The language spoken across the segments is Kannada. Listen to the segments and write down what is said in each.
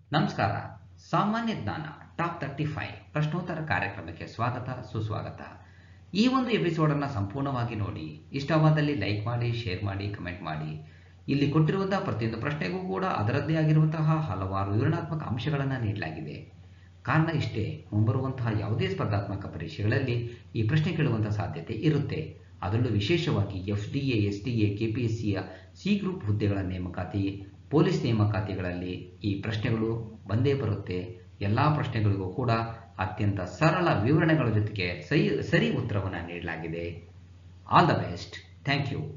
ನಮಸ್ಕಾರ ಸಾಮಾನ್ಯ ಜ್ಞಾನ ಟಾಪ್ ತರ್ಟಿ ಫೈವ್ ಪ್ರಶ್ನೋತ್ತರ ಕಾರ್ಯಕ್ರಮಕ್ಕೆ ಸ್ವಾಗತ ಸುಸ್ವಾಗತ ಈ ಒಂದು ಎಪಿಸೋಡನ್ನು ಸಂಪೂರ್ಣವಾಗಿ ನೋಡಿ ಇಷ್ಟವಾದಲ್ಲಿ ಲೈಕ್ ಮಾಡಿ ಶೇರ್ ಮಾಡಿ ಕಮೆಂಟ್ ಮಾಡಿ ಇಲ್ಲಿ ಕೊಟ್ಟಿರುವಂತಹ ಪ್ರತಿಯೊಂದು ಪ್ರಶ್ನೆಗೂ ಕೂಡ ಅದರದ್ದೇ ಆಗಿರುವಂತಹ ಹಲವಾರು ವಿವರಣಾತ್ಮಕ ಅಂಶಗಳನ್ನು ನೀಡಲಾಗಿದೆ ಕಾರಣ ಇಷ್ಟೇ ಮುಂಬರುವಂತಹ ಯಾವುದೇ ಸ್ಪರ್ಧಾತ್ಮಕ ಪರೀಕ್ಷೆಗಳಲ್ಲಿ ಈ ಪ್ರಶ್ನೆ ಕೇಳುವಂತಹ ಸಾಧ್ಯತೆ ಇರುತ್ತೆ ಅದರಲ್ಲೂ ವಿಶೇಷವಾಗಿ F D A S D A K P S ಸಿಯ ಸಿ ಗ್ರೂಪ್ ಹುದ್ದೆಗಳ ನೇಮಕಾತಿ ಪೊಲೀಸ್ ನೇಮಕಾತಿಗಳಲ್ಲಿ ಈ ಪ್ರಶ್ನೆಗಳು ಬಂದೇ ಬರುತ್ತೆ ಎಲ್ಲ ಪ್ರಶ್ನೆಗಳಿಗೂ ಕೂಡ ಅತ್ಯಂತ ಸರಳ ವಿವರಣೆಗಳ ಜೊತೆಗೆ ಸರಿ ಸರಿ ಉತ್ತರವನ್ನು ನೀಡಲಾಗಿದೆ all the best thank you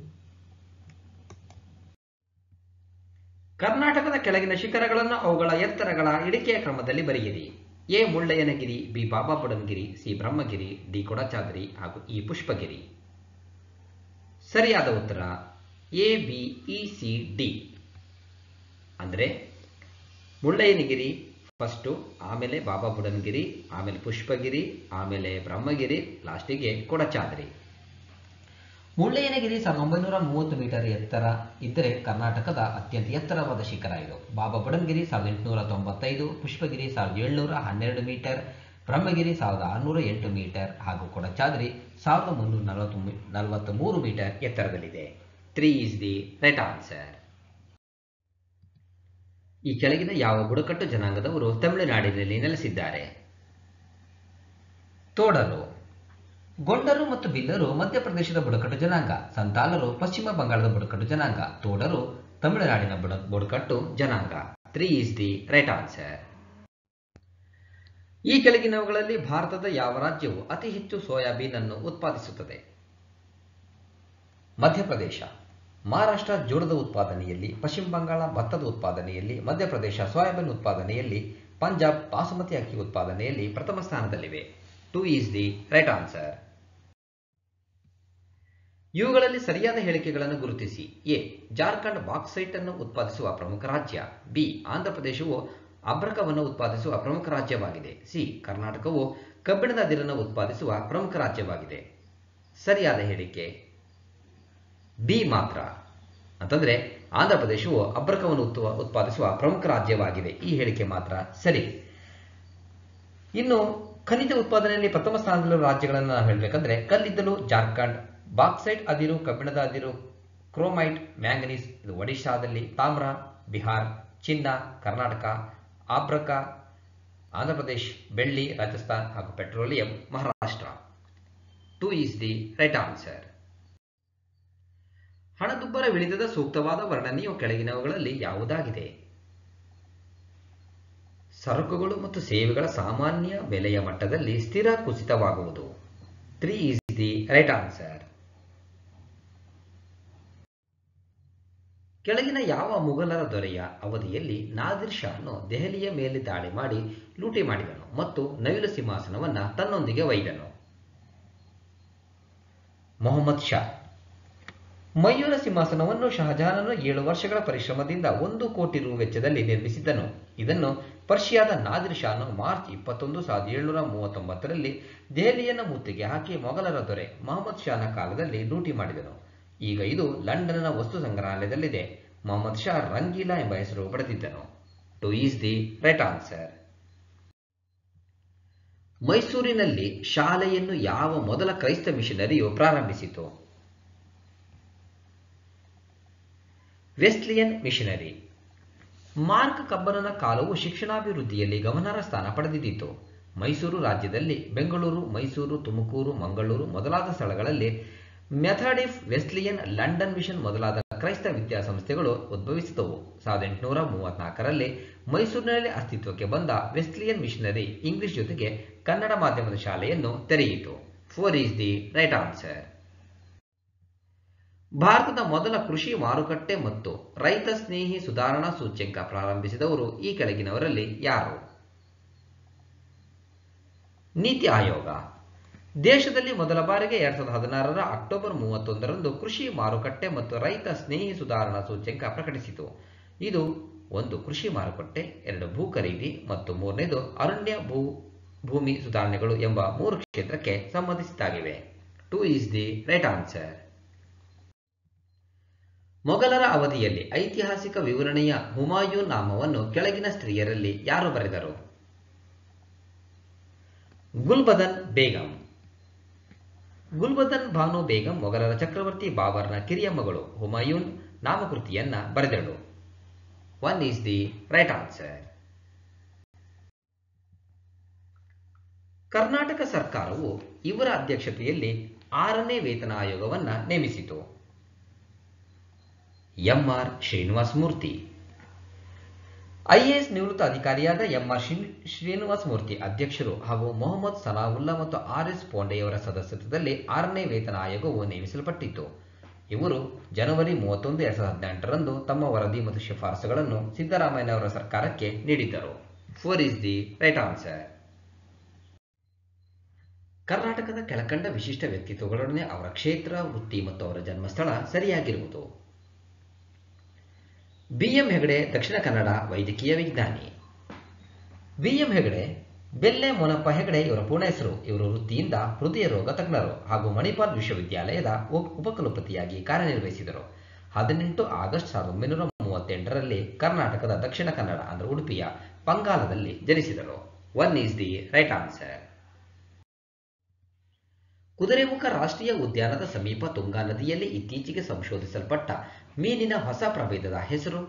ಕರ್ನಾಟಕದ ಕೆಳಗಿನ ಶಿಖರಗಳನ್ನು ಅವುಗಳ ಎತ್ತರಗಳ ಇಳಿಕೆಯ ಕ್ರಮದಲ್ಲಿ ಬರೆಯಿರಿ A Mullayyanagiri B Baba Budangiri C Brahmagiri D Kodachadri ಹಾಗೂ ಇ ಪುಷ್ಪಗಿರಿ ಸರಿಯಾದ ಉತ್ತರ A B E C D ಅಂದರೆ ಮುಳ್ಳಯ್ಯನಗಿರಿ ಫಸ್ಟು ಆಮೇಲೆ ಬಾಬಾ ಬುಡನ್ಗಿರಿ ಆಮೇಲೆ ಪುಷ್ಪಗಿರಿ ಆಮೇಲೆ ಬ್ರಹ್ಮಗಿರಿ ಲಾಸ್ಟಿಗೆ ಕೊಡಚಾದ್ರಿ ಮುಳ್ಳಯ್ಯನಗಿರಿ ಸಾವಿರದ ಒಂಬೈನೂರ ಮೂವತ್ತು ಮೀಟರ್ ಎತ್ತರ ಇದ್ದರೆ ಕರ್ನಾಟಕದ ಅತ್ಯಂತ ಎತ್ತರವಾದ ಶಿಖರ ಇದು ಬಾಬಾ ಬುಡನ್ಗಿರಿ ಸಾವಿರದ ಎಂಟುನೂರ ತೊಂಬತ್ತೈದು ಪುಷ್ಪಗಿರಿ ಸಾವಿರದ ಏಳ್ನೂರ ಹನ್ನೆರಡು ಮೀಟರ್ ಬ್ರಹ್ಮಗಿರಿ ಸಾವಿರದ ಆರುನೂರ ಎಂಟು ಮೀಟರ್ ಹಾಗೂ ಕೊಡಚಾದ್ರಿ ಸಾವಿರದ ಮುನ್ನೂರ ನಲವತ್ತು ನಲವತ್ತ್ ಮೂರು ಮೀಟರ್ ಎತ್ತರದಲ್ಲಿದೆ three is the right answer ಈ ಕೆಳಗಿನ ಯಾವ ಬುಡಕಟ್ಟು ಜನಾಂಗದವರು ತಮಿಳುನಾಡಿನಲ್ಲಿ ನೆಲೆಸಿದ್ದಾರೆ ತೋಡರು ಗೊಂಡರು ಮತ್ತು ಬಿಲ್ಲರು ಮಧ್ಯಪ್ರದೇಶದ ಬುಡಕಟ್ಟು ಜನಾಂಗ ಸಂತಾಲರು ಪಶ್ಚಿಮ ಬಂಗಾಳದ ಬುಡಕಟ್ಟು ಜನಾಂಗ ತೋಡರು ತಮಿಳುನಾಡಿನ ಬುಡ ಬುಡಕಟ್ಟು ಜನಾಂಗ three is the right answer ಈ ಕೆಳಗಿನವುಗಳಲ್ಲಿ ಭಾರತದ ಯಾವ ರಾಜ್ಯವು ಅತಿ ಹೆಚ್ಚು ಸೋಯಾಬೀನ್ ಅನ್ನು ಉತ್ಪಾದಿಸುತ್ತದೆ ಮಧ್ಯಪ್ರದೇಶ ಮಹಾರಾಷ್ಟ್ರ ಜೋಳದ ಉತ್ಪಾದನೆಯಲ್ಲಿ ಪಶ್ಚಿಮ ಬಂಗಾಳ ಭತ್ತದ ಉತ್ಪಾದನೆಯಲ್ಲಿ ಮಧ್ಯಪ್ರದೇಶ ಸೋಯಾಬೀನ್ ಉತ್ಪಾದನೆಯಲ್ಲಿ ಪಂಜಾಬ್ ಬಾಸುಮತಿ ಅಕ್ಕಿ ಉತ್ಪಾದನೆಯಲ್ಲಿ ಪ್ರಥಮ ಸ್ಥಾನದಲ್ಲಿವೆ two is the right answer ಇವುಗಳಲ್ಲಿ ಸರಿಯಾದ ಹೇಳಿಕೆಗಳನ್ನು ಗುರುತಿಸಿ ಎ ಜಾರ್ಖಂಡ್ ಬಾಕ್ಸೈಟ್ ಅನ್ನು ಉತ್ಪಾದಿಸುವ ಪ್ರಮುಖ ರಾಜ್ಯ ಬಿ ಆಂಧ್ರಪ್ರದೇಶವು ಅಬ್ರಕವನ್ನು ಉತ್ಪಾದಿಸುವ ಪ್ರಮುಖ ರಾಜ್ಯವಾಗಿದೆ ಸಿ ಕರ್ನಾಟಕವು ಕಬ್ಬಿಣದ ಅದಿರನ್ನು ಉತ್ಪಾದಿಸುವ ಪ್ರಮುಖ ರಾಜ್ಯವಾಗಿದೆ ಸರಿಯಾದ ಹೇಳಿಕೆ ಬಿ ಮಾತ್ರ ಅಂತಂದ್ರೆ ಆಂಧ್ರಪ್ರದೇಶವು ಅಬ್ರಕವನ್ನು ಉತ್ವ ಉತ್ಪಾದಿಸುವ ಪ್ರಮುಖ ರಾಜ್ಯವಾಗಿದೆ ಈ ಹೇಳಿಕೆ ಮಾತ್ರ ಸರಿ ಇನ್ನು ಖನಿಜ ಉತ್ಪಾದನೆಯಲ್ಲಿ ಪ್ರಥಮ ಸ್ಥಾನದಲ್ಲಿರುವ ರಾಜ್ಯಗಳನ್ನು ನಾವು ಹೇಳಬೇಕಂದ್ರೆ ಕಲ್ಲಿದ್ದಲು ಜಾರ್ಖಂಡ್ ಬಾಕ್ಸೈಟ್ ಅದಿರು ಕಬ್ಬಿಣದ ಅದಿರು ಕ್ರೋಮೈಟ್ ಮ್ಯಾಂಗನೀಸ್ ಇದು ಒಡಿಶಾದಲ್ಲಿ ತಾಮ್ರ ಬಿಹಾರ್ ಚಿನ್ನ ಕರ್ನಾಟಕ ಆಬ್ರಕ ಆಂಧ್ರಪ್ರದೇಶ್ ಬೆಳ್ಳಿ ರಾಜಸ್ಥಾನ್ ಹಾಗೂ petroleum Maharashtra two is the right answer ಹಣದುಬ್ಬರ ವಿಳಿತದ ಸೂಕ್ತವಾದ ವರ್ಣನೆಯು ಕೆಳಗಿನವುಗಳಲ್ಲಿ ಯಾವುದಾಗಿದೆ ಸರಕುಗಳು ಮತ್ತು ಸೇವೆಗಳ ಸಾಮಾನ್ಯ ಬೆಲೆಯ ಮಟ್ಟದಲ್ಲಿ ಸ್ಥಿರ ಕುಸಿತವಾಗುವುದು three is the right answer ಕೆಳಗಿನ ಯಾವ ಮುಘಲರ ದೊರೆಯ ಅವಧಿಯಲ್ಲಿ ನಾದಿರ್ ಶಾನು ದೆಹಲಿಯ ಮೇಲೆ ದಾಳಿ ಮಾಡಿ ಲೂಟಿ ಮಾಡಿದನು ಮತ್ತು ನವಿಲು ಸಿಂಹಾಸನವನ್ನ ತನ್ನೊಂದಿಗೆ ಒಯ್ದನು ಮೊಹಮ್ಮದ್ ಶಾ ಮಯೂರ ಸಿಂಹಾಸನವನ್ನು ಶಹಜಹಾನನು ಏಳು ವರ್ಷಗಳ ಪರಿಶ್ರಮದಿಂದ ಒಂದು ಕೋಟಿ ರು ವೆಚ್ಚದಲ್ಲಿ ನಿರ್ಮಿಸಿದ್ದನು ಇದನ್ನು ಪರ್ಷಿಯಾದ ನಾದಿರ್ ಶಾನು ಮಾರ್ಚ್ ಇಪ್ಪತ್ತೊಂದು ಸಾವಿರದ ಏಳುನೂರ ಮೂವತ್ತೊಂಬತ್ತರಲ್ಲಿ ದೆಹಲಿಯನ್ನು ಮುತ್ತಿಗೆ ಹಾಕಿ ಮೊಘಲರ ದೊರೆ ಮೊಹಮ್ಮದ್ ಶಾನ ಕಾಲದಲ್ಲಿ ಲೂಟಿ ಮಾಡಿದನು ಈಗ ಇದು ಲಂಡನ್ನ ವಸ್ತು ಸಂಗ್ರಹಾಲಯದಲ್ಲಿದೆ ಮೊಹಮ್ಮದ್ ಶಾ ರಂಗೀಲಾ ಎಂಬ ಹೆಸರು ಪಡೆದಿದ್ದನು two is the right answer ಮೈಸೂರಿನಲ್ಲಿ ಶಾಲೆಯನ್ನು ಯಾವ ಮೊದಲ ಕ್ರೈಸ್ತ ಮಿಷನರಿಯು ಪ್ರಾರಂಭಿಸಿತು ವೆಸ್ಲಿಯನ್ ಮಿಷನರಿ ಮಾರ್ಕ್ ಕಬ್ಬನನ ಕಾಲವು ಶಿಕ್ಷಣಾಭಿವೃದ್ಧಿಯಲ್ಲಿ ಗಮನಾರ್ಹ ಸ್ಥಾನ ಪಡೆದಿದ್ದಿತು ಮೈಸೂರು ರಾಜ್ಯದಲ್ಲಿ ಬೆಂಗಳೂರು ಮೈಸೂರು ತುಮಕೂರು ಮಂಗಳೂರು ಮೊದಲಾದ ಸ್ಥಳಗಳಲ್ಲಿ ಮೆಥಾಡಿಫ್ ವೆಸ್ಲಿಯನ್ ಲಂಡನ್ ಮಿಷನ್ ಮೊದಲಾದ ಕ್ರೈಸ್ತ ವಿದ್ಯಾಸಂಸ್ಥೆಗಳು ಉದ್ಭವಿಸಿದವು ಸಾವಿರದ ಎಂಟುನೂರ ಮೂವತ್ನಾಲ್ಕರಲ್ಲಿ ಮೈಸೂರಿನಲ್ಲಿ ಅಸ್ತಿತ್ವಕ್ಕೆ ಬಂದ ವೆಸ್ಲಿಯನ್ ಮಿಷನರಿ ಇಂಗ್ಲಿಷ್ ಜೊತೆಗೆ ಕನ್ನಡ ಮಾಧ್ಯಮದ ಶಾಲೆಯನ್ನು ತೆರೆಯಿತು four is the right answer ಭಾರತದ ಮೊದಲ ಕೃಷಿ ಮಾರುಕಟ್ಟೆ ಮತ್ತು ರೈತ ಸ್ನೇಹಿ ಸುಧಾರಣಾ ಸೂಚ್ಯಂಕ ಪ್ರಾರಂಭಿಸಿದವರು ಈ ಕೆಳಗಿನವರಲ್ಲಿ ಯಾರು ನೀತಿ ಆಯೋಗ ದೇಶದಲ್ಲಿ ಮೊದಲ ಬಾರಿಗೆ ಎರಡ್ ಸಾವಿರದ ಹದಿನಾರರ ಅಕ್ಟೋಬರ್ ಮೂವತ್ತೊಂದರಂದು ಕೃಷಿ ಮಾರುಕಟ್ಟೆ ಮತ್ತು ರೈತ ಸ್ನೇಹಿ ಸುಧಾರಣಾ ಸೂಚ್ಯಂಕ ಪ್ರಕಟಿಸಿತು ಇದು ಒಂದು ಕೃಷಿ ಮಾರುಕಟ್ಟೆ ಎರಡು ಭೂ ಖರೀದಿ ಮತ್ತು ಮೂರನೇದು ಅರಣ್ಯ ಭೂ ಭೂಮಿ ಸುಧಾರಣೆಗಳು ಎಂಬ ಮೂರು ಕ್ಷೇತ್ರಕ್ಕೆ ಸಂಬಂಧಿಸಿದ್ದಾಗಿವೆ two is the right answer ಮೊಘಲರ ಅವಧಿಯಲ್ಲಿ ಐತಿಹಾಸಿಕ ವಿವರಣೆಯ ಹುಮಾಯೂನ್ ನಾಮವನ್ನು ಕೆಳಗಿನ ಸ್ತ್ರೀಯರಲ್ಲಿ ಯಾರು ಬರೆದರು ಗುಲ್ಬದನ್ ಬೇಗಂ ಗುಲ್ಬದನ್ ಬಾನು ಬೇಗಂ ಮೊಘಲರ ಚಕ್ರವರ್ತಿ ಬಾಬರ್ನ ಕಿರಿಯ ಮಗಳು ಹುಮಾಯೂನ್ ನಾಮಕೃತಿಯನ್ನ ಬರೆದಳು one is the right answer Karnataka ಸರ್ಕಾರವು ಇವರ ಅಧ್ಯಕ್ಷತೆಯಲ್ಲಿ ಆರನೇ ವೇತನ ಆಯೋಗವನ್ನ ನೇಮಿಸಿತು ಎಂಆರ್ ಶ್ರೀನಿವಾಸ ಮೂರ್ತಿ ಐಎಎಸ್ ನಿವೃತ್ತ ಅಧಿಕಾರಿಯಾದ ಎಂಆರ್ ಶ್ರೀನಿವಾಸ ಮೂರ್ತಿ ಅಧ್ಯಕ್ಷರು ಹಾಗೂ ಮೊಹಮ್ಮದ್ ಸಲಾವುಲ್ಲಾ ಮತ್ತು ಆರ್ ಎಸ್ ಪೋಂಡೆಯವರ ಸದಸ್ಯತ್ವದಲ್ಲಿ ಆರನೇ ವೇತನ ಆಯೋಗವು ನೇಮಿಸಲ್ಪಟ್ಟಿತ್ತು ಇವರು ಜನವರಿ ಮೂವತ್ತೊಂದು ಎರಡ್ ಸಾವಿರದ ಹದಿನೆಂಟರಂದು ತಮ್ಮ ವರದಿ ಮತ್ತು ಶಿಫಾರಸುಗಳನ್ನು ಸಿದ್ದರಾಮಯ್ಯನವರ ಸರ್ಕಾರಕ್ಕೆ ನೀಡಿದ್ದರು four is the right answer ಕರ್ನಾಟಕದ ಕೆಳಕಂಡ ವಿಶಿಷ್ಟ ವ್ಯಕ್ತಿತ್ವಗಳೊಡನೆ ಅವರ ಕ್ಷೇತ್ರ ವೃತ್ತಿ ಮತ್ತು ಅವರ ಜನ್ಮಸ್ಥಳ ಸರಿಯಾಗಿರುವುದು ಬಿಎಂ ಹೆಗಡೆ ದಕ್ಷಿಣ ಕನ್ನಡ ವೈದ್ಯಕೀಯ ವಿಜ್ಞಾನಿ ಬಿಎಂ ಹೆಗಡೆ ಬೆಲ್ಲೆ ಮೊನಪ್ಪ ಹೆಗಡೆ ಇವರ ಪೂರ್ಣ ಹೆಸರು ಇವರು ವೃತ್ತಿಯಿಂದ ಹೃದಯ ರೋಗ ತಜ್ಞರು ಹಾಗೂ ಮಣಿಪಾಲ್ ವಿಶ್ವವಿದ್ಯಾಲಯದ ಉಪ- ಉಪಕುಲಪತಿಯಾಗಿ ಕಾರ್ಯನಿರ್ವಹಿಸಿದರು ಹದಿನೆಂಟು ಆಗಸ್ಟ್ ಸಾವಿರದ ಒಂಬೈನೂರ ಮೂವತ್ತೆಂಟರಲ್ಲಿ ಕರ್ನಾಟಕದ ದಕ್ಷಿಣ ಕನ್ನಡ ಅಂದರೆ ಉಡುಪಿಯ ಪಂಗಾಲದಲ್ಲಿ ಜನಿಸಿದರು one is the right answer Kudremukh ರಾಷ್ಟ್ರೀಯ ಉದ್ಯಾನದ ಸಮೀಪ ತುಂಗಾ ನದಿಯಲ್ಲಿ ಇತ್ತೀಚೆಗೆ ಸಂಶೋಧಿಸಲ್ಪಟ್ಟ ಮೀನಿನ ಹೊಸ ಪ್ರಭೇದದ ಹೆಸರು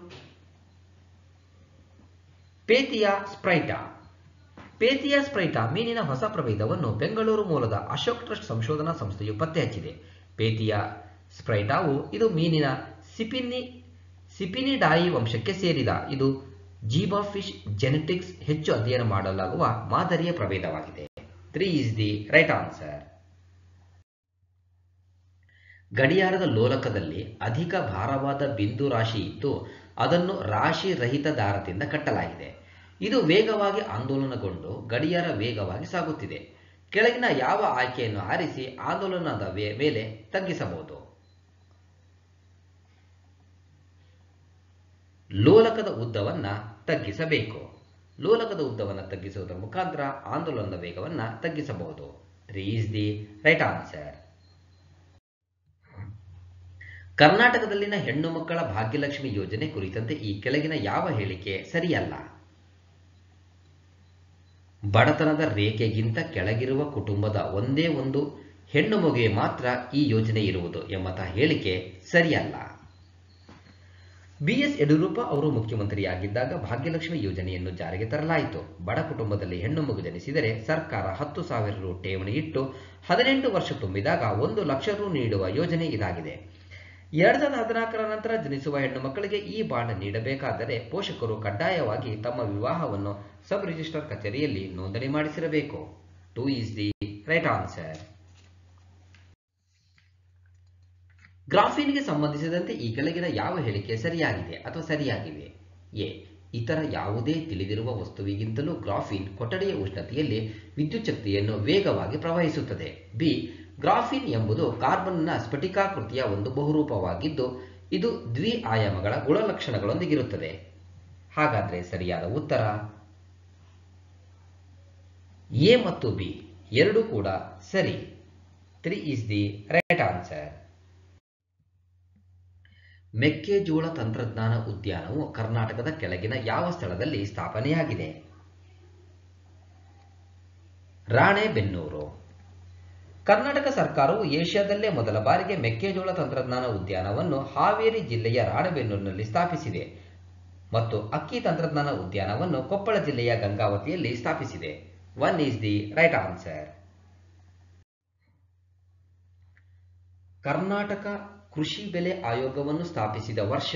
ಪೇತಿಯಾ ಸ್ಪ್ರೈಟಾ ಪೇತಿಯಾ ಸ್ಪ್ರೈಟಾ ಮೀನಿನ ಹೊಸ ಪ್ರಭೇದವನ್ನು ಬೆಂಗಳೂರು ಮೂಲದ ಅಶೋಕ್ ಟ್ರಸ್ಟ್ ಸಂಶೋಧನಾ ಸಂಸ್ಥೆಯು ಪತ್ತೆ ಹಚ್ಚಿದೆ ಪೇತಿಯಾ ಸ್ಪ್ರೈಟಾವು ಇದು ಮೀನಿನ ಸಿಪಿನಿ ಸಿಪಿನಿಡಾಯಿ ವಂಶಕ್ಕೆ ಸೇರಿದ ಇದು ಜೀಬಾಫಿಶ್ ಜೆನೆಟಿಕ್ಸ್ ಹೆಚ್ಚು ಅಧ್ಯಯನ ಮಾಡಲಾಗುವ ಮಾದರಿಯ ಪ್ರಭೇದವಾಗಿದೆ three is the right answer ಗಡಿಯಾರದ ಲೋಲಕದಲ್ಲಿ ಅಧಿಕ ಭಾರವಾದ ಬಿಂದು ರಾಶಿ ಇದ್ದು ಅದನ್ನು ರಾಶಿ ರಹಿತ ದಾರದಿಂದ ಕಟ್ಟಲಾಗಿದೆ ಇದು ವೇಗವಾಗಿ ಆಂದೋಲನಗೊಂಡು ಗಡಿಯಾರ ವೇಗವಾಗಿ ಸಾಗುತ್ತಿದೆ ಕೆಳಗಿನ ಯಾವ ಆಯ್ಕೆಯನ್ನು ಆರಿಸಿ ಆಂದೋಲನದ ವೇ- ಮೇಲೆ ತಗ್ಗಿಸಬಹುದು ಲೋಲಕದ ಉದ್ದವನ್ನ ತಗ್ಗಿಸಬೇಕು ಲೋಲಕದ ಉದ್ದವನ್ನು ತಗ್ಗಿಸುವುದರ ಮುಖಾಂತರ ಆಂದೋಲನದ ವೇಗವನ್ನ ತಗ್ಗಿಸಬಹುದು three is the right answer ಕರ್ನಾಟಕದಲ್ಲಿನ ಹೆಣ್ಣು ಮಕ್ಕಳ ಭಾಗ್ಯಲಕ್ಷ್ಮಿ ಯೋಜನೆ ಕುರಿತಂತೆ ಈ ಕೆಳಗಿನ ಯಾವ ಹೇಳಿಕೆ ಸರಿಯಲ್ಲ ಬಡತನದ ರೇಖೆಗಿಂತ ಕೆಳಗಿರುವ ಕುಟುಂಬದ ಒಂದೇ ಒಂದು ಹೆಣ್ಣು ಮಗುವೆ ಮಾತ್ರ ಈ ಯೋಜನೆ ಇರುವುದು ಎಂಬಂತಹ ಹೇಳಿಕೆ ಸರಿಯಲ್ಲ ಬಿಎಸ್ ಯಡಿಯೂರಪ್ಪ ಅವರು ಮುಖ್ಯಮಂತ್ರಿಯಾಗಿದ್ದಾಗ ಭಾಗ್ಯಲಕ್ಷ್ಮಿ ಯೋಜನೆಯನ್ನು ಜಾರಿಗೆ ತರಲಾಯಿತು ಬಡ ಕುಟುಂಬದಲ್ಲಿ ಹೆಣ್ಣು ಮಗು ಜನಿಸಿದರೆ ಸರ್ಕಾರ ಹತ್ತು ಸಾವಿರ ರು ಠೇವಣಿ ಇಟ್ಟು ಹದಿನೆಂಟು ವರ್ಷ ತುಂಬಿದಾಗ ಒಂದು ಲಕ್ಷ ರು ನೀಡುವ ಯೋಜನೆ ಇದಾಗಿದೆ ಎರಡ್ ಸಾವಿರದ ಹದಿನಾಲ್ಕರ ನಂತರ ಜನಿಸುವ ಹೆಣ್ಣು ಮಕ್ಕಳಿಗೆ ಈ ಬಾಂಡ್ ನೀಡಬೇಕಾದರೆ ಪೋಷಕರು ಕಡ್ಡಾಯವಾಗಿ ತಮ್ಮ ವಿವಾಹವನ್ನು ಸಬ್ ರಿಜಿಸ್ಟರ್ ಕಚೇರಿಯಲ್ಲಿ ನೋಂದಣಿ ಮಾಡಿಸಿರಬೇಕು two is the right answer ಗ್ರಾಫಿನ್ಗೆ ಸಂಬಂಧಿಸಿದಂತೆ ಈ ಕೆಳಗಿನ ಯಾವ ಹೇಳಿಕೆ ಸರಿಯಾಗಿದೆ ಅಥವಾ ಸರಿಯಾಗಿವೆ ಎ ಇತರ ಯಾವುದೇ ತಿಳಿದಿರುವ ವಸ್ತುವಿಗಿಂತಲೂ ಗ್ರಾಫಿನ್ ಕೊಠಡಿಯ ಉಷ್ಣತೆಯಲ್ಲಿ ವಿದ್ಯುತ್ ಶಕ್ತಿಯನ್ನು ವೇಗವಾಗಿ ಪ್ರವಹಿಸುತ್ತದೆ ಬಿ ಗ್ರಾಫಿನ್ ಎಂಬುದು ಕಾರ್ಬನ್ನ ಸ್ಫಟಿಕಾಕೃತಿಯ ಒಂದು ಬಹುರೂಪವಾಗಿದ್ದು ಇದು ದ್ವಿ ಆಯಾಮಗಳ ಗುಣಲಕ್ಷಣಗಳೊಂದಿಗಿರುತ್ತದೆ ಹಾಗಾದ್ರೆ ಸರಿಯಾದ ಉತ್ತರ ಎ ಮತ್ತು ಬಿ ಎರಡೂ ಕೂಡ ಸರಿ three is the right answer ಮೆಕ್ಕೆಜೋಳ ತಂತ್ರಜ್ಞಾನ ಉದ್ಯಾನವು ಕರ್ನಾಟಕದ ಕೆಳಗಿನ ಯಾವ ಸ್ಥಳದಲ್ಲಿ ಸ್ಥಾಪನೆಯಾಗಿದೆ ರಾಣೆಬೆನ್ನೂರು ಕರ್ನಾಟಕ ಸರ್ಕಾರವು ಏಷ್ಯಾದಲ್ಲೇ ಮೊದಲ ಬಾರಿಗೆ ಮೆಕ್ಕೆಜೋಳ ತಂತ್ರಜ್ಞಾನ ಉದ್ಯಾನವನ್ನು ಹಾವೇರಿ ಜಿಲ್ಲೆಯ ರಾಣೆಬೆನ್ನೂರಿನಲ್ಲಿ ಸ್ಥಾಪಿಸಿದೆ ಮತ್ತು ಅಕ್ಕಿ ತಂತ್ರಜ್ಞಾನ ಉದ್ಯಾನವನ್ನು ಕೊಪ್ಪಳ ಜಿಲ್ಲೆಯ ಗಂಗಾವತಿಯಲ್ಲಿ ಸ್ಥಾಪಿಸಿದೆ one is the right answer Karnataka ಕೃಷಿ ಬೆಲೆ ಆಯೋಗವನ್ನು ಸ್ಥಾಪಿಸಿದ ವರ್ಷ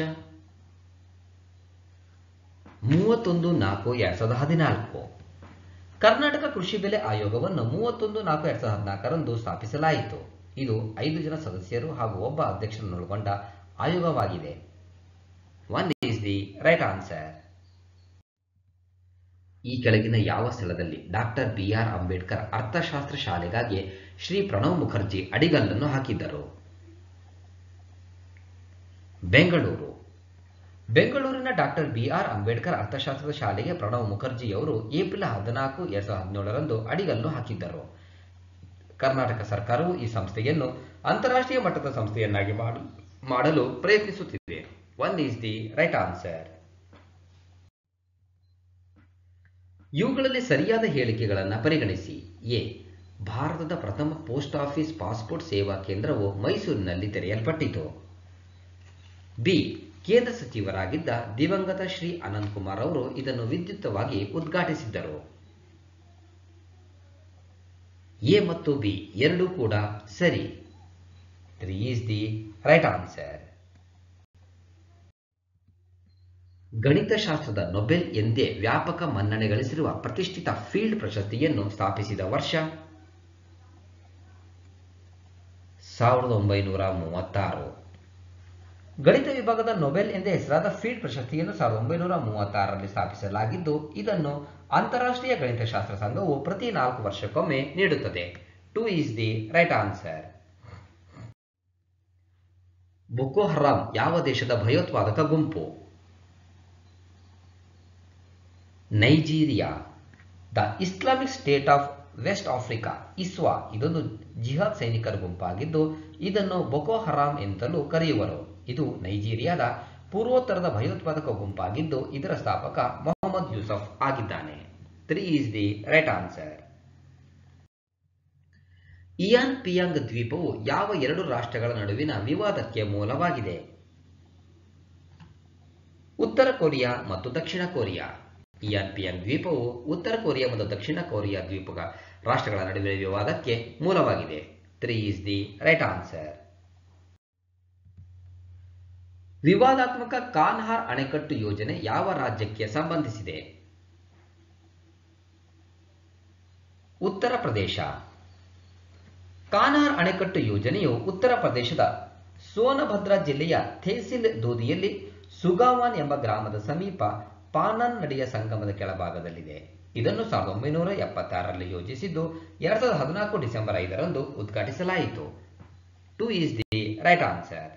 ಮೂವತ್ತೊಂದು ನಾಲ್ಕು ಎರಡ್ ಸಾವಿರದ ಹದಿನಾಲ್ಕು ಕರ್ನಾಟಕ ಕೃಷಿ ಬೆಲೆ ಆಯೋಗವನ್ನು ಮೂವತ್ತೊಂದು ನಾಲ್ಕು ಎರಡ್ ಸಾವಿರದ ಹದಿನಾಲ್ಕರಂದು ಸ್ಥಾಪಿಸಲಾಯಿತು ಇದು ಐದು ಜನ ಸದಸ್ಯರು ಹಾಗೂ ಒಬ್ಬ ಅಧ್ಯಕ್ಷರನ್ನೊಳಗೊಂಡ ಆಯೋಗವಾಗಿದೆ one is the right answer ಈ ಕೆಳಗಿನ ಯಾವ ಸ್ಥಳದಲ್ಲಿ ಡಾಕ್ಟರ್ ಬಿ ಆರ್ ಅಂಬೇಡ್ಕರ್ ಅರ್ಥಶಾಸ್ತ್ರ ಶಾಲೆಗಾಗಿ ಶ್ರೀ ಪ್ರಣವ್ ಮುಖರ್ಜಿ ಅಡಿಗಲ್ಲನ್ನು ಹಾಕಿದ್ದರು ಬೆಂಗಳೂರು ಬೆಂಗಳೂರಿನ ಡಾಕ್ಟರ್ ಬಿ ಆರ್ ಅಂಬೇಡ್ಕರ್ ಅರ್ಥಶಾಸ್ತ್ರದ ಶಾಲೆಗೆ ಪ್ರಣವ್ ಮುಖರ್ಜಿಯವರು ಏಪ್ರಿಲ್ ಹದಿನಾಲ್ಕು ಎರಡ್ ಸಾವಿರದ ಹದಿನೇಳರಂದು ಅಡಿಗಲ್ಲು ಹಾಕಿದ್ದರು ಕರ್ನಾಟಕ ಸರ್ಕಾರವು ಈ ಸಂಸ್ಥೆಯನ್ನು ಅಂತಾರಾಷ್ಟ್ರೀಯ ಮಟ್ಟದ ಸಂಸ್ಥೆಯನ್ನಾಗಿ ಮಾಡು- ಮಾಡಲು ಪ್ರಯತ್ನಿಸುತ್ತಿದೆ one is the right answer ಇವುಗಳಲ್ಲಿ ಸರಿಯಾದ ಹೇಳಿಕೆಗಳನ್ನು ಪರಿಗಣಿಸಿ ಎ ಭಾರತದ ಪ್ರಥಮ ಪೋಸ್ಟ್ ಆಫೀಸ್ ಪಾಸ್ಪೋರ್ಟ್ ಸೇವಾ ಕೇಂದ್ರವು ಮೈಸೂರಿನಲ್ಲಿ ತೆರೆಯಲ್ಪಟ್ಟಿತು ಬಿ ಕೇಂದ್ರ ಸಚಿವರಾಗಿದ್ದ ದಿವಂಗತ ಶ್ರೀ ಅನಂತ್ ಕುಮಾರ್ ಅವರು ಇದನ್ನು ವಿದ್ಯುಕ್ತವಾಗಿ ಉದ್ಘಾಟಿಸಿದ್ದರು ಎ ಮತ್ತು ಬಿ ಎರಡೂ ಕೂಡ ಸರಿ three is the right answer ಗಣಿತಶಾಸ್ತ್ರದ ನೊಬೆಲ್ ಎಂದೇ ವ್ಯಾಪಕ ಮನ್ನಣೆ ಗಳಿಸಿರುವ ಪ್ರತಿಷ್ಠಿತ ಫೀಲ್ಡ್ ಪ್ರಶಸ್ತಿಯನ್ನು ಸ್ಥಾಪಿಸಿದ ವರ್ಷ ಸಾವಿರದ ಒಂಬೈನೂರ ಮೂವತ್ತಾರು ಗಣಿತ ವಿಭಾಗದ ನೊಬೆಲ್ ಎಂದೇ ಹೆಸರಾದ ಫೀಲ್ಡ್ ಪ್ರಶಸ್ತಿಯನ್ನು ಸಾವಿರದ ಒಂಬೈನೂರ ಮೂವತ್ತಾರರಲ್ಲಿ ಸ್ಥಾಪಿಸಲಾಗಿದ್ದು ಇದನ್ನು ಅಂತಾರಾಷ್ಟ್ರೀಯ ಗಣಿತಶಾಸ್ತ್ರ ಸಂಘವು ಪ್ರತಿ ನಾಲ್ಕು ವರ್ಷಕ್ಕೊಮ್ಮೆ ನೀಡುತ್ತದೆ two is the right answer Boko Haram ಯಾವ ದೇಶದ ಭಯೋತ್ಪಾದಕ ಗುಂಪು Nigeria the Islamic State of West Africa ಇಸ್ವಾ ಇದೊಂದು ಜಿಹಾದ್ ಸೈನಿಕರ ಗುಂಪಾಗಿದ್ದು ಇದನ್ನು ಬೊಕೋ ಹರಾಮ್ ಎಂತಲೂ ಕರೆಯುವರು ಇದು ನೈಜೀರಿಯಾದ ಪೂರ್ವೋತ್ತರದ ಭಯೋತ್ಪಾದಕ ಗುಂಪಾಗಿದ್ದು ಇದರ ಸ್ಥಾಪಕ ಮೊಹಮ್ಮದ್ ಯೂಸಫ್ ಆಗಿದ್ದಾನೆ three is the right answer Yeonpyeong ದ್ವೀಪವು ಯಾವ ಎರಡು ರಾಷ್ಟ್ರಗಳ ನಡುವಿನ ವಿವಾದಕ್ಕೆ ಮೂಲವಾಗಿದೆ ಉತ್ತರ ಕೊರಿಯಾ ಮತ್ತು ದಕ್ಷಿಣ ಕೊರಿಯಾ ಇಯಾನ್ ಪಿಯಾಂಗ್ ದ್ವೀಪವು ಉತ್ತರ ಕೊರಿಯಾ ಮತ್ತು ದಕ್ಷಿಣ ಕೊರಿಯಾ ದ್ವೀಪ ರಾಷ್ಟ್ರಗಳ ನಡುವಿನ ವಿವಾದಕ್ಕೆ ಮೂಲವಾಗಿದೆ three is the right answer ವಿವಾದಾತ್ಮಕ ಕಾನ್ಹಾರ್ ಅಣೆಕಟ್ಟು ಯೋಜನೆ ಯಾವ ರಾಜ್ಯಕ್ಕೆ ಸಂಬಂಧಿಸಿದೆ ಉತ್ತರ ಪ್ರದೇಶ ಕಾನ್ಹಾರ್ ಅಣೆಕಟ್ಟು ಯೋಜನೆಯು ಉತ್ತರ ಪ್ರದೇಶದ ಸೋನಭದ್ರಾ ಜಿಲ್ಲೆಯ ಥೇಸಿಲ್ ದೋದಿಯಲ್ಲಿ ಸುಗಾವಾನ್ ಎಂಬ ಗ್ರಾಮದ ಸಮೀಪ ಪಾನನ್ ನದಿಯ ಸಂಗಮದ ಕೆಳಭಾಗದಲ್ಲಿದೆ ಇದನ್ನು ಸಾವಿರದ ಒಂಬೈನೂರ ಎಪ್ಪತ್ತಾರರಲ್ಲಿ ಯೋಜಿಸಿದ್ದು ಎರಡ್ ಸಾವಿರದ ಹದಿನಾಲ್ಕು ಡಿಸೆಂಬರ್ ಐದರಂದು ಉದ್ಘಾಟಿಸಲಾಯಿತು two is the right answer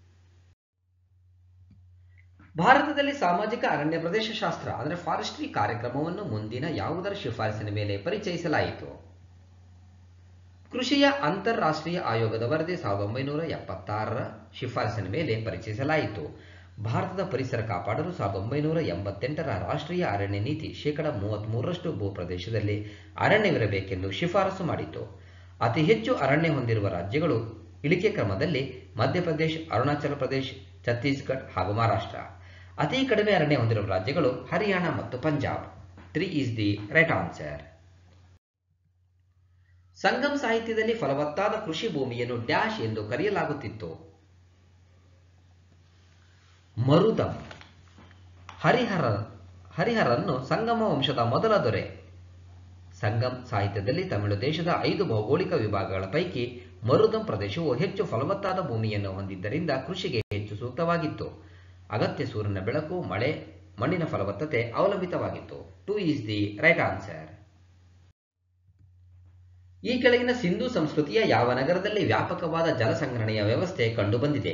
ಭಾರತದಲ್ಲಿ ಸಾಮಾಜಿಕ ಅರಣ್ಯ ಪ್ರದೇಶ ಶಾಸ್ತ್ರ ಅಂದರೆ ಫಾರೆಸ್ಟ್ರಿ ಕಾರ್ಯಕ್ರಮವನ್ನು ಮುಂದಿನ ಯಾವುದರ ಶಿಫಾರಸಿನ ಮೇಲೆ ಪರಿಚಯಿಸಲಾಯಿತು ಕೃಷಿಯ ಅಂತಾರಾಷ್ಟ್ರೀಯ ಆಯೋಗದ ವರದಿ ಸಾವಿರದ ಒಂಬೈನೂರ ಎಪ್ಪತ್ತಾರರ ಶಿಫಾರಸಿನ ಮೇಲೆ ಪರಿಚಯಿಸಲಾಯಿತು ಭಾರತದ ಪರಿಸರ ಕಾಪಾಡಲು ಸಾವಿರದ ಒಂಬೈನೂರ ಎಂಬತ್ತೆಂಟರ ರಾಷ್ಟ್ರೀಯ ಅರಣ್ಯ ನೀತಿ ಶೇಕಡ ಮೂವತ್ಮೂರರಷ್ಟು ಭೂಪ್ರದೇಶದಲ್ಲಿ ಅರಣ್ಯವಿರಬೇಕೆಂದು ಶಿಫಾರಸು ಮಾಡಿತು ಅತಿ ಹೆಚ್ಚು ಅರಣ್ಯ ಹೊಂದಿರುವ ರಾಜ್ಯಗಳು ಇಳಿಕೆ ಕ್ರಮದಲ್ಲಿ ಮಧ್ಯಪ್ರದೇಶ್ ಅರುಣಾಚಲ ಪ್ರದೇಶ್ ಛತ್ತೀಸ್ಗಢ ಹಾಗೂ ಮಹಾರಾಷ್ಟ್ರ ಅತಿ ಕಡಿಮೆ ಅರಣ್ಯ ಹೊಂದಿರುವ ರಾಜ್ಯಗಳು ಹರಿಯಾಣ ಮತ್ತು Punjab three is the right answer Sangam ಸಾಹಿತ್ಯದಲ್ಲಿ ಫಲವತ್ತಾದ ಕೃಷಿ ಭೂಮಿಯನ್ನು ಡ್ಯಾಶ್ ಎಂದು ಕರೆಯಲಾಗುತ್ತಿತ್ತು ಮರುದಂ ಹರಿಹರ ಹರಿಹರನ್ನು ಸಂಗಮ ವಂಶದ ಮೊದಲ ದೊರೆ ಸಂಗಮ್ ಸಾಹಿತ್ಯದಲ್ಲಿ ತಮಿಳು ದೇಶದ ಐದು ಭೌಗೋಳಿಕ ವಿಭಾಗಗಳ ಪೈಕಿ ಮರುದಂ ಪ್ರದೇಶವು ಹೆಚ್ಚು ಫಲವತ್ತಾದ ಭೂಮಿಯನ್ನು ಹೊಂದಿದ್ದರಿಂದ ಕೃಷಿಗೆ ಹೆಚ್ಚು ಸೂಕ್ತವಾಗಿತ್ತು ಅಗತ್ಯ ಸೂರ್ಯನ ಬೆಳಕು ಮಳೆ ಮಣ್ಣಿನ ಫಲವತ್ತತೆ ಅವಲಂಬಿತವಾಗಿತ್ತು two is the right answer ಈ ಕೆಳಗಿನ ಸಿಂಧು ಸಂಸ್ಕೃತಿಯ ಯಾವ ನಗರದಲ್ಲಿ ವ್ಯಾಪಕವಾದ ಜಲ ಸಂಗ್ರಹಣೆಯ ವ್ಯವಸ್ಥೆ ಕಂಡುಬಂದಿದೆ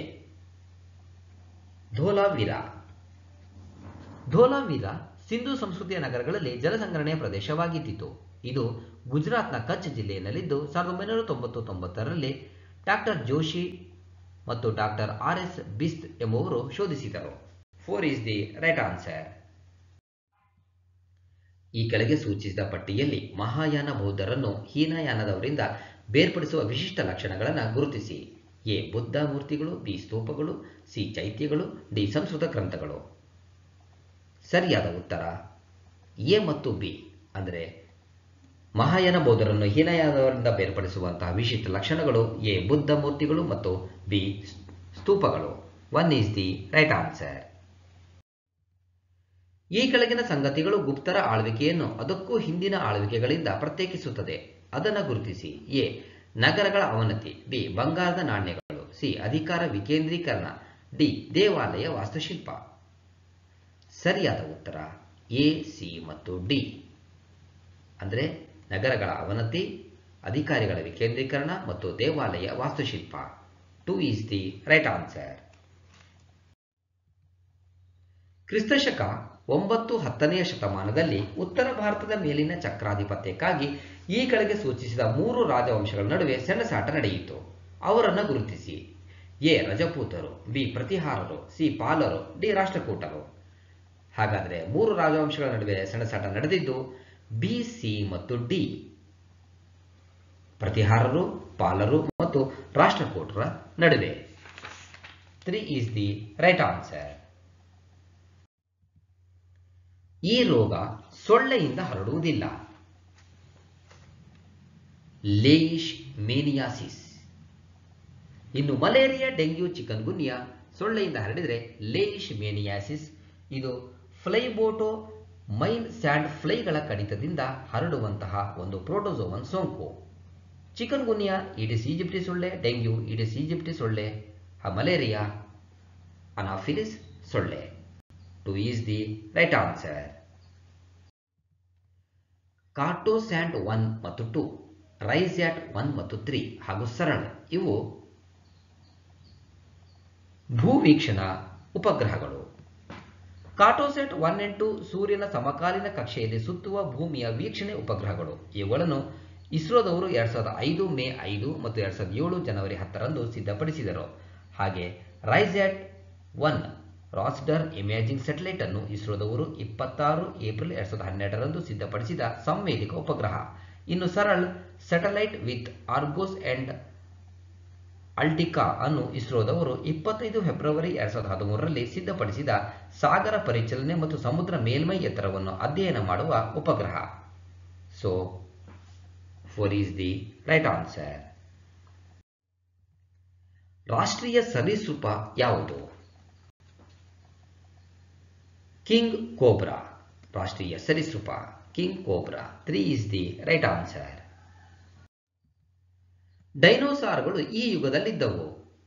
ಧೋಲಾವೀರ ಧೋಲಾವೀರ ಸಿಂಧು ಸಂಸ್ಕೃತಿಯ ನಗರಗಳಲ್ಲಿ ಜಲ ಸಂಗ್ರಹಣೆಯ ಪ್ರದೇಶವಾಗಿದ್ದಿತು ಇದು ಗುಜರಾತ್ನ ಕಚ್ ಜಿಲ್ಲೆಯಲ್ಲಿದ್ದು ಸಾವಿರದ ಒಂಬೈನೂರ ತೊಂಬತ್ತು ತೊಂಬತ್ತರಲ್ಲಿ ಡಾಕ್ಟರ್ ಜೋಶಿ ಮತ್ತು ಡಾಕ್ಟರ್ ಆರ್ ಎಸ್ ಬಿಸ್ತ್ ಎಂಬುವರು ಶೋಧಿಸಿದರು four is the right answer ಈ ಕೆಳಗೆ ಸೂಚಿಸಿದ ಪಟ್ಟಿಯಲ್ಲಿ ಮಹಾಯಾನ ಬೌದ್ಧರನ್ನು ಹೀನಯಾನದವರಿಂದ ಬೇರ್ಪಡಿಸುವ ವಿಶಿಷ್ಟ ಲಕ್ಷಣಗಳನ್ನು ಗುರುತಿಸಿ ಎ ಬುದ್ಧ ಮೂರ್ತಿಗಳು ಬಿ ಸ್ತೂಪಗಳು ಸಿ ಚೈತ್ಯಗಳು ಡಿ ಸಂಸ್ಕೃತ ಗ್ರಂಥಗಳು ಸರಿಯಾದ ಉತ್ತರ ಎ ಮತ್ತು ಬಿ ಅಂದರೆ ಮಹಾಯಾನ ಬೌದ್ಧರನ್ನು ಹೀನಯಾನದವರಿಂದ ಬೇರ್ಪಡಿಸುವಂತಹ ವಿಶಿಷ್ಟ ಲಕ್ಷಣಗಳು ಎ ಬುದ್ಧ ಮೂರ್ತಿಗಳು ಮತ್ತು ಬಿ ಸ್ತೂಪಗಳು one is the right answer ಈ ಕೆಳಗಿನ ಸಂಗತಿಗಳು ಗುಪ್ತರ ಆಳ್ವಿಕೆಯನ್ನು ಅದಕ್ಕೂ ಹಿಂದಿನ ಆಳ್ವಿಕೆಗಳಿಂದ ಪ್ರತ್ಯೇಕಿಸುತ್ತದೆ ಅದನ್ನು ಗುರುತಿಸಿ ಎ ನಗರಗಳ ಅವನತಿ ಬಿ ಬಂಗಾರದ ನಾಣ್ಯಗಳು ಸಿ ಅಧಿಕಾರ ವಿಕೇಂದ್ರೀಕರಣ ಡಿ ದೇವಾಲಯ ವಾಸ್ತುಶಿಲ್ಪ ಸರಿಯಾದ ಉತ್ತರ ಎ ಸಿ ಮತ್ತು ಡಿ ಅಂದರೆ ನಗರಗಳ ಅವನತಿ ಅಧಿಕಾರಿಗಳ ವಿಕೇಂದ್ರೀಕರಣ ಮತ್ತು ದೇವಾಲಯ ವಾಸ್ತುಶಿಲ್ಪ two is the right answer ಕ್ರಿಸ್ತಶಕ ಒಂಬತ್ತು ಹತ್ತನೆಯ ಶತಮಾನದಲ್ಲಿ ಉತ್ತರ ಭಾರತದ ಮೇಲಿನ ಚಕ್ರಾಧಿಪತ್ಯಕ್ಕಾಗಿ ಈ ಕೆಳಗೆ ಸೂಚಿಸಿದ ಮೂರು ರಾಜವಂಶಗಳ ನಡುವೆ ಸೆಣಸಾಟ ನಡೆಯಿತು ಅವರನ್ನು ಗುರುತಿಸಿ ಎ ರಜಪೂತರು ಬಿ ಪ್ರತಿಹಾರರು ಸಿ ಪಾಲರು ಡಿ ರಾಷ್ಟ್ರಕೂಟರು ಹಾಗಾದರೆ ಮೂರು ರಾಜವಂಶಗಳ ನಡುವೆ ಸೆಣಸಾಟ ನಡೆದಿದ್ದು ಬಿ ಸಿ ಮತ್ತು ಡಿ ಪ್ರತಿಹಾರರು ಪಾಲರು ಮತ್ತು ರಾಷ್ಟ್ರಕೂಟರ ನಡುವೆ three is the right answer ಈ ರೋಗ ಸೊಳ್ಳೆಯಿಂದ ಹರಡುವುದಿಲ್ಲ ಲೇಯಿಶ್ ಮೇನಿಯಾಸಿಸ್ ಇನ್ನು ಮಲೇರಿಯಾ ಡೆಂಗ್ಯೂ ಚಿಕನ್ ಗುನ್ಯಾ ಸೊಳ್ಳೆಯಿಂದ ಹರಡಿದರೆ ಲೇಯಿಶ್ ಮೇನಿಯಾಸಿಸ್ ಇದು ಫ್ಲೈಬೋಟೋ ಮೈನ್ ಸ್ಯಾಂಡ್ ಫ್ಲೈಗಳ ಕಡಿತದಿಂದ ಹರಡುವಂತಹ ಒಂದು ಪ್ರೋಟೋಸೋವನ್ ಸೋಂಕು ಚಿಕನ್ ಗುನ್ಯಾ ಇಡಿಸ್ ಈಜಿಪ್ಟಿ ಸೊಳ್ಳೆ ಡೆಂಗ್ಯೂ ಇಡಿಸ್ ಈಜಿಪ್ಟಿ ಸೊಳ್ಳೆ ಮಲೇರಿಯಾ ಅನಾಫಿಲಿಸ್ ಸೊಳ್ಳೆ two is the right answer Cartosat one ಮತ್ತು ಟು ರೈಸ್ಯಾಟ್ ಒನ್ ಮತ್ತು ತ್ರೀ ಹಾಗೂ ಸರಳ ಇವು ಭೂವೀಕ್ಷಣಾ ಉಪಗ್ರಹಗಳು ಕಾರ್ಟೋಸೆಟ್ ಒನ್ ಅಂಡ್ ಟು ಸೂರ್ಯನ ಸಮಕಾಲೀನ ಕಕ್ಷೆಯಲ್ಲಿ ಸುತ್ತುವ ಭೂಮಿಯ ವೀಕ್ಷಣೆ ಉಪಗ್ರಹಗಳು ಇವುಗಳನ್ನು ಇಸ್ರೋದವರು ಎರಡ್ ಸಾವಿರದ ಐದು ಮೇ ಐದು ಮತ್ತು ಎರಡ್ ಸಾವಿರದ ಏಳು ಜನವರಿ ಹತ್ತರಂದು ಸಿದ್ಧಪಡಿಸಿದರು ಹಾಗೆ RISAT one radar imaging satellite ಅನ್ನು ಇಸ್ರೋದವರು ಇಪ್ಪತ್ತಾರು ಏಪ್ರಿಲ್ ಎರಡ್ ಸಾವಿರದ ಹನ್ನೆರಡರಂದು ಸಿದ್ಧಪಡಿಸಿದ ಸಂವೇದಿಕ ಉಪಗ್ರಹ ಇನ್ನು SARAL satellite with Argos and AltiKa ಅನ್ನು ಇಸ್ರೋದವರು ಇಪ್ಪತ್ತೈದು ಫೆಬ್ರವರಿ ಎರಡ್ ಸಾವಿರದ ಹದಿಮೂರರಲ್ಲಿ ಸಿದ್ಧಪಡಿಸಿದ ಸಾಗರ ಪರಿಚಲನೆ ಮತ್ತು ಸಮುದ್ರ ಮೇಲ್ಮೈ ಎತ್ತರವನ್ನು ಅಧ್ಯಯನ ಮಾಡುವ ಉಪಗ್ರಹ so four is the right answer ರಾಷ್ಟ್ರೀಯ ಸರೀಸೃಪ ಯಾವುದು ಕಿಂಗ್ ಕೋಬ್ರಾ ರಾಷ್ಟ್ರೀಯ ಸರೀಸೃಪ king cobra three is the right answer ಡೈನೋಸಾರ್ಗಳು ಈ ಯುಗದಲ್ಲಿದ್ದವು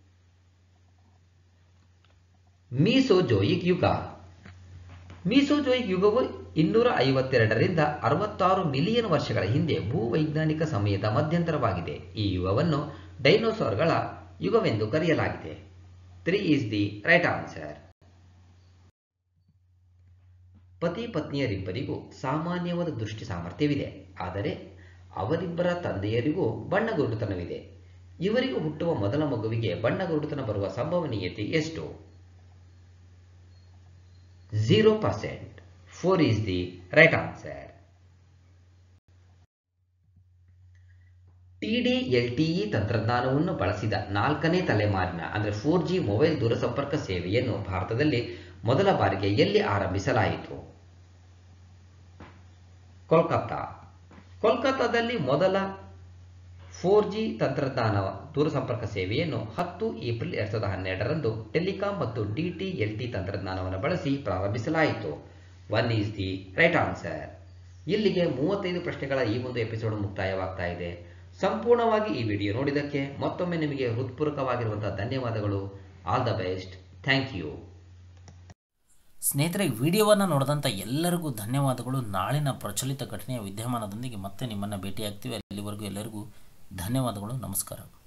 ಮೀಸೋಜೋಯಿಕ್ ಯುಗ ಮೀಸೋಜೋಯಿಕ್ ಯುಗವು ಇನ್ನೂರ ಐವತ್ತೆರಡರಿಂದ ಅರವತ್ತಾರು ಮಿಲಿಯನ್ ವರ್ಷಗಳ ಹಿಂದೆ ಭೂವೈಜ್ಞಾನಿಕ ಸಮಯದ ಮಧ್ಯಂತರವಾಗಿದೆ ಈ ಯುಗವನ್ನು ಡೈನೋಸಾರ್ಗಳ ಯುಗವೆಂದು ಕರೆಯಲಾಗಿದೆ three is the right answer ಪತಿ ಪತ್ನಿಯರಿಬ್ಬರಿಗೂ ಸಾಮಾನ್ಯವಾದ ದೃಷ್ಟಿ ಸಾಮರ್ಥ್ಯವಿದೆ ಆದರೆ ಅವರಿಬ್ಬರ ತಂದೆಯರಿಗೂ ಬಣ್ಣಗುರುಡುತನವಿದೆ ಇವರಿಗೂ ಹುಟ್ಟುವ ಮೊದಲ ಮಗುವಿಗೆ ಬಣ್ಣಗುರುಡುತನ ಬರುವ ಸಂಭವನೀಯತೆ ಎಷ್ಟು zero percent four is the right answer T D L T E ತಂತ್ರಜ್ಞಾನವನ್ನು ಬಳಸಿದ ನಾಲ್ಕನೇ ತಲೆಮಾರಿನ ಅಂದರೆ ಫೋರ್ ಜಿ ಮೊಬೈಲ್ ದೂರಸಂಪರ್ಕ ಸೇವೆಯನ್ನು ಭಾರತದಲ್ಲಿ ಮೊದಲ ಬಾರಿಗೆ ಎಲ್ಲಿ ಆರಂಭಿಸಲಾಯಿತು ಕೋಲ್ಕತ್ತಾ ಕೋಲ್ಕತ್ತಾದಲ್ಲಿ ಮೊದಲ ಫೋರ್ ಜಿ ತಂತ್ರಜ್ಞಾನ ದೂರಸಂಪರ್ಕ ಸೇವೆಯನ್ನು ಹತ್ತು ಏಪ್ರಿಲ್ ಎರಡ್ ಸಾವಿರದ ಹನ್ನೆರಡರಂದು ಟೆಲಿಕಾಂ ಮತ್ತು ಡಿಟಿಎಲ್ಟಿ ತಂತ್ರಜ್ಞಾನವನ್ನು ಬಳಸಿ ಪ್ರಾರಂಭಿಸಲಾಯಿತು one is the right answer ಇಲ್ಲಿಗೆ ಮೂವತ್ತೈದು ಪ್ರಶ್ನೆಗಳ ಈ ಒಂದು ಎಪಿಸೋಡ್ ಮುಕ್ತಾಯವಾಗ್ತಾ ಇದೆ ಸಂಪೂರ್ಣವಾಗಿ ಈ ವಿಡಿಯೋ ನೋಡಿದ್ದಕ್ಕೆ ಮತ್ತೊಮ್ಮೆ ನಿಮಗೆ ಹೃತ್ಪೂರ್ವಕವಾಗಿರುವಂತಹ ಧನ್ಯವಾದಗಳು all the best thank you ಸ್ನೇಹಿತರೆ ವಿಡಿಯೋವನ್ನು ನೋಡಿದಂಥ ಎಲ್ಲರಿಗೂ ಧನ್ಯವಾದಗಳು ನಾಳಿನ ಪ್ರಚಲಿತ ಘಟನೆಯ ವಿದ್ಯಮಾನದೊಂದಿಗೆ ಮತ್ತೆ ನಿಮ್ಮನ್ನು ಭೇಟಿಯಾಗ್ತೀವಿ ಅಲ್ಲಿವರೆಗೂ ಎಲ್ಲರಿಗೂ ಧನ್ಯವಾದಗಳು ನಮಸ್ಕಾರ